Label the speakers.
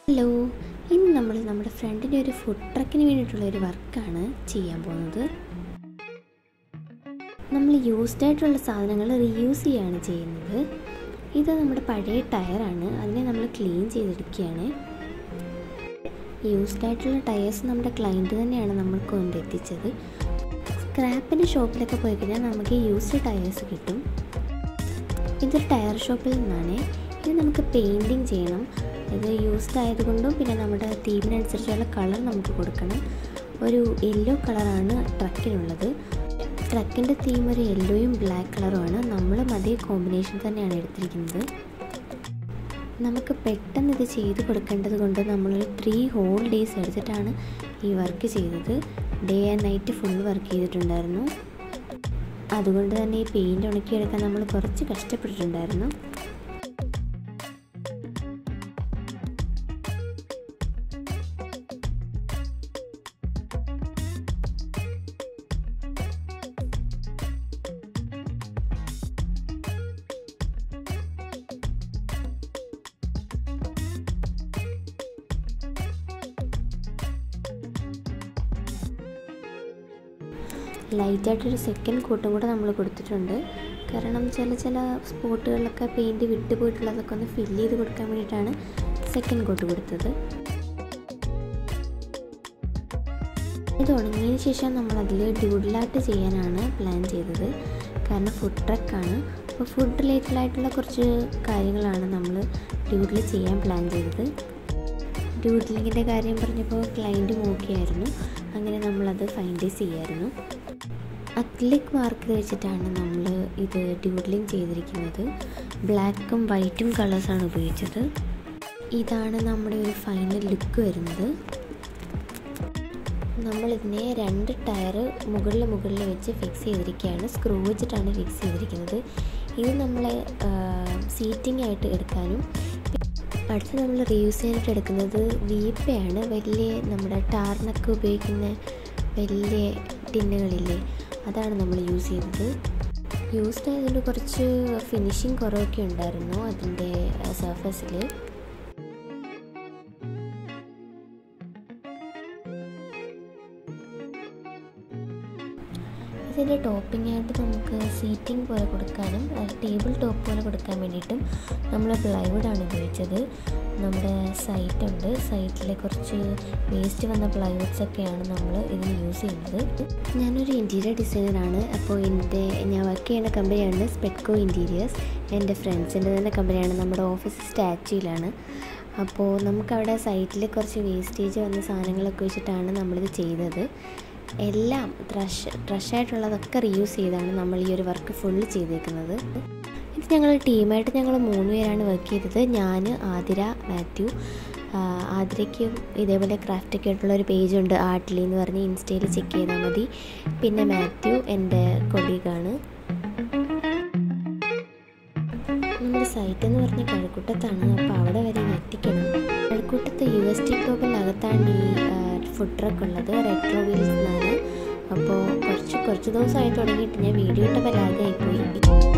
Speaker 1: hello ഇന്ന് നമ്മൾ നമ്മുടെ ഫ്രണ്ടിൻ്റെ ഒരു ഫുഡ് ട്രക്കിന് വേണ്ടിയിട്ടുള്ള ഒരു വർക്കാണ് ചെയ്യാൻ പോകുന്നത് നമ്മൾ യൂസ്ഡ് ആയിട്ടുള്ള സാധനങ്ങൾ റീയൂസ് ചെയ്യുകയാണ് ചെയ്യുന്നത് ഇത് നമ്മുടെ പഴയ ടയറാണ് അതിനെ നമ്മൾ ക്ലീൻ ചെയ്തെടുക്കുകയാണ് യൂസ്ഡ് ആയിട്ടുള്ള ടയേഴ്സ് നമ്മുടെ ക്ലയൻറ്റ് തന്നെയാണ് നമ്മൾക്ക് കൊണ്ടെത്തിച്ചത് സ്ക്രാപ്പിൻ്റെ ഷോപ്പിലൊക്കെ പോയി കഴിഞ്ഞാൽ നമുക്ക് യൂസ്ഡ് ടയേഴ്സ് കിട്ടും ഇതൊരു ടയർ ഷോപ്പിൽ നിന്നാണ് ഇത് നമുക്ക് പെയിൻറ്റിങ് ചെയ്യണം ഇത് യൂസ്ഡ് ആയതുകൊണ്ടും പിന്നെ നമ്മുടെ തീമിനനുസരിച്ചുള്ള കളർ നമുക്ക് കൊടുക്കണം ഒരു യെല്ലോ കളറാണ് ട്രക്കിനുള്ളത് ട്രക്കിൻ്റെ തീം ഒരു യെല്ലോയും ബ്ലാക്ക് കളറുമാണ് നമ്മളും അതേ കോമ്പിനേഷൻ തന്നെയാണ് എടുത്തിരിക്കുന്നത് നമുക്ക് പെട്ടെന്ന് ഇത് ചെയ്ത് കൊടുക്കേണ്ടത് കൊണ്ട് നമ്മളൊരു ത്രീ ഹോൾ ഡേയ്സ് എടുത്തിട്ടാണ് ഈ വർക്ക് ചെയ്തത് day and night full work ചെയ്തിട്ടുണ്ടായിരുന്നു അതുകൊണ്ട് തന്നെ ഈ പെയിൻറ് ഉണക്കിയെടുക്കാൻ നമ്മൾ കുറച്ച് കഷ്ടപ്പെട്ടിട്ടുണ്ടായിരുന്നു ലൈറ്റായിട്ടൊരു സെക്കൻഡ് കോട്ടും കൂടെ നമ്മൾ കൊടുത്തിട്ടുണ്ട് കാരണം ചില ചില സ്പോട്ടുകളിലൊക്കെ പെയിൻറ്റ് വിട്ടു പോയിട്ടുള്ളതൊക്കെ ഒന്ന് ഫില്ല് ചെയ്ത് കൊടുക്കാൻ വേണ്ടിയിട്ടാണ് സെക്കൻഡ് കോട്ട് കൊടുത്തത് ഇത് ഉണങ്ങിയതിന് ശേഷം നമ്മളതിൽ ഡ്യൂഡിലായിട്ട് ചെയ്യാനാണ് പ്ലാൻ ചെയ്തത് കാരണം ഫുഡ് ട്രക്കാണ് അപ്പോൾ ഫുഡ് റിലേറ്റഡ് ആയിട്ടുള്ള കുറച്ച് കാര്യങ്ങളാണ് നമ്മൾ ഡ്യൂഡിൽ ചെയ്യാൻ പ്ലാൻ ചെയ്തത് ഡ്യൂഡ്ലിങ്ങിൻ്റെ കാര്യം പറഞ്ഞപ്പോൾ ക്ലയൻറ്റ് നോക്കിയായിരുന്നു അങ്ങനെ നമ്മളത് ഫൈൻഡൈസ് ചെയ്യായിരുന്നു അക്ലിക് മാർക്ക് വെച്ചിട്ടാണ് നമ്മൾ ഇത് ഡ്യൂഡ്ലിങ് ചെയ്തിരിക്കുന്നത് ബ്ലാക്കും വൈറ്റും കളേഴ്സാണ് ഉപയോഗിച്ചത് ഇതാണ് നമ്മുടെ ഒരു ഫൈനൽ ലുക്ക് വരുന്നത് നമ്മളിതിനെ രണ്ട് ടയർ മുകളിൽ മുകളിൽ വെച്ച് ഫിക്സ് ചെയ്തിരിക്കുകയാണ് സ്ക്രൂ വെച്ചിട്ടാണ് ഫിക്സ് ചെയ്തിരിക്കുന്നത് ഇത് നമ്മൾ സീറ്റിംഗ് ആയിട്ട് എടുക്കാനും അടുത്ത് നമ്മൾ റീയൂസ് ചെയ്യാനായിട്ട് എടുക്കുന്നത് വീപ്പയാണ് വലിയ നമ്മുടെ ടാറിനൊക്കെ ഉപയോഗിക്കുന്ന വലിയ ടിന്നുകളില്ലേ അതാണ് നമ്മൾ യൂസ് ചെയ്തത് യൂസ്ഡ് ആയതുകൊണ്ട് കുറച്ച് ഫിനിഷിങ് കുറവൊക്കെ ഉണ്ടായിരുന്നു അതിൻ്റെ സർഫസിൽ ഇതിൻ്റെ ടോപ്പിംഗ് ആയിട്ട് നമുക്ക് സീറ്റിംഗ് പോലെ കൊടുക്കാനും ടേബിൾ ടോപ്പ് പോലെ കൊടുക്കാൻ വേണ്ടിയിട്ടും നമ്മൾ പ്ലൈവുഡാണ് ഉപയോഗിച്ചത് നമ്മുടെ സൈറ്റ് ഉണ്ട് സൈറ്റിലെ കുറച്ച് വേസ്റ്റ് വന്ന പ്ലൈവുഡ്സ് ഒക്കെയാണ് നമ്മൾ ഇതിന് യൂസ് ചെയ്യുന്നത് ഞാനൊരു ഇൻറ്റീരിയർ ഡിസൈനറാണ് അപ്പോൾ എൻ്റെ ഞാൻ വർക്ക് ചെയ്യുന്ന കമ്പനിയാണ് സ്പെറ്റ്കോ ഇൻറ്റീരിയേഴ്സ് എൻ്റെ ഫ്രണ്ട്സിൻ്റെ തന്നെ കമ്പനിയാണ് നമ്മുടെ ഓഫീസ് സ്റ്റാച്യൂയിലാണ് അപ്പോൾ നമുക്കവിടെ സൈറ്റിൽ കുറച്ച് വേസ്റ്റേജ് വന്ന സാധനങ്ങളൊക്കെ വെച്ചിട്ടാണ് നമ്മളിത് ചെയ്തത് എല്ലാം ട്രഷ് ട്രഷായിട്ടുള്ളതൊക്കെ റീയൂസ് ചെയ്താണ് നമ്മൾ ഈ ഒരു വർക്ക് ഫുള്ള് ചെയ്തേക്കുന്നത് ഇത് ഞങ്ങൾ ടീമായിട്ട് ഞങ്ങൾ മൂന്ന് പേരാണ് വർക്ക് ചെയ്തത് ഞാൻ ആതിര മാത്യു ആതിരയ്ക്കും ഇതേപോലെ ക്രാഫ്റ്റൊക്കെ ആയിട്ടുള്ള ഒരു പേജുണ്ട് ആർട്ട്ലി എന്ന് പറഞ്ഞ് ഇൻസ്റ്റയിൽ ചെക്ക് ചെയ്താൽ മതി പിന്നെ മാത്യു എൻ്റെ കൊളീഗാണ് നമ്മുടെ സൈറ്റ് എന്ന് പറഞ്ഞ കഴക്കൂട്ടത്താണ് അപ്പോൾ അവിടെ വരെ എത്തിക്കണം കഴക്കൂട്ടത്ത് യു എസ് ടി ഗ്ലോബലിനകത്താണ് ഈ ഫുഡ് ട്രക്ക് ഉള്ളത് റെട്രോ വീൽസ് എന്നാണ് അപ്പോൾ കുറച്ച് കുറച്ച് ദിവസമായിട്ട് തുടങ്ങിയിട്ട് ഞാൻ വീഡിയോ ഇട്ടപ്പോൾ ലാഗായിപ്പോയി